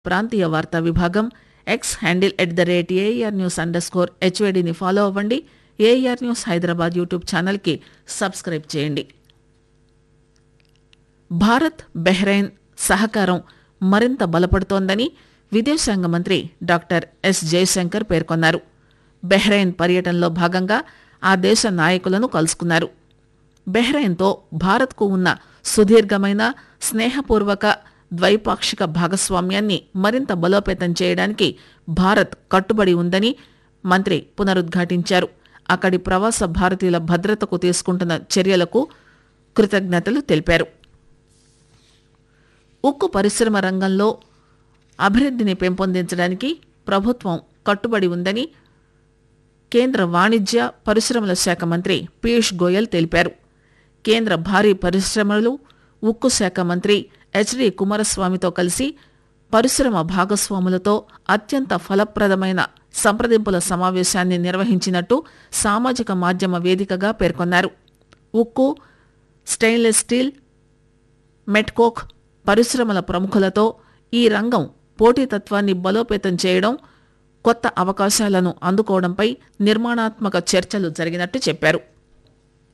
ప్రాంతీయ వార్తా విభాగం X handle at the rate AIR news under score హెచ్వేడిని ఫాలో అవ్వండి ఏఆర్ న్యూస్ హైదరాబాద్ యూట్యూబ్ ఛానల్కి సబ్స్క్రైబ్ చేయండి భారత్ బెహ్రెయిన్ సహకారం మరింత బలపడుతోందని విదేశాంగ మంత్రి డాక్టర్ ఎస్ జయశంకర్ పేర్కొన్నారు బెహ్రెయిన్ పర్యటనలో భాగంగా ఆ దేశ నాయకులను కలుసుకున్నారు బెహ్రెయిన్తో భారత్కు ఉన్న సుదీర్ఘమైన స్నేహపూర్వక ద్వైపాక్షిక భాగస్వామ్యాన్ని మరింత బలోపేతం చేయడానికి భారత్ కట్టుబడి ఉందని మంత్రి పునరుద్ఘాటించారు అక్కడి ప్రవాస భారతీయుల భద్రతకు తీసుకుంటున్న చర్యలకు కృతజ్ఞతలు తెలిపారు ఉక్కు పరిశ్రమ రంగంలో అభివృద్ధిని పెంపొందించడానికి ప్రభుత్వం కట్టుబడి ఉందని కేంద్ర వాణిజ్య పరిశ్రమల శాఖ మంత్రి పీయూష్ గోయల్ తెలిపారు కేంద్ర భారీ పరిశ్రమలు ఉక్కు శాఖ మంత్రి హెచ్డి కుమారస్వామితో కలిసి పరిశ్రమ భాగస్వాములతో అత్యంత ఫలప్రదమైన సంప్రదింపుల సమావేశాన్ని నిర్వహించినట్టు సామాజిక మాధ్యమ వేదికగా పేర్కొన్నారు ఉక్కు స్టెయిన్లెస్ స్టీల్ మెట్కోక్ పరిశ్రమల ప్రముఖులతో ఈ రంగం పోటీతత్వాన్ని బలోపేతం చేయడం కొత్త అవకాశాలను అందుకోవడంపై నిర్మాణాత్మక చర్చలు జరిగినట్టు చెప్పారు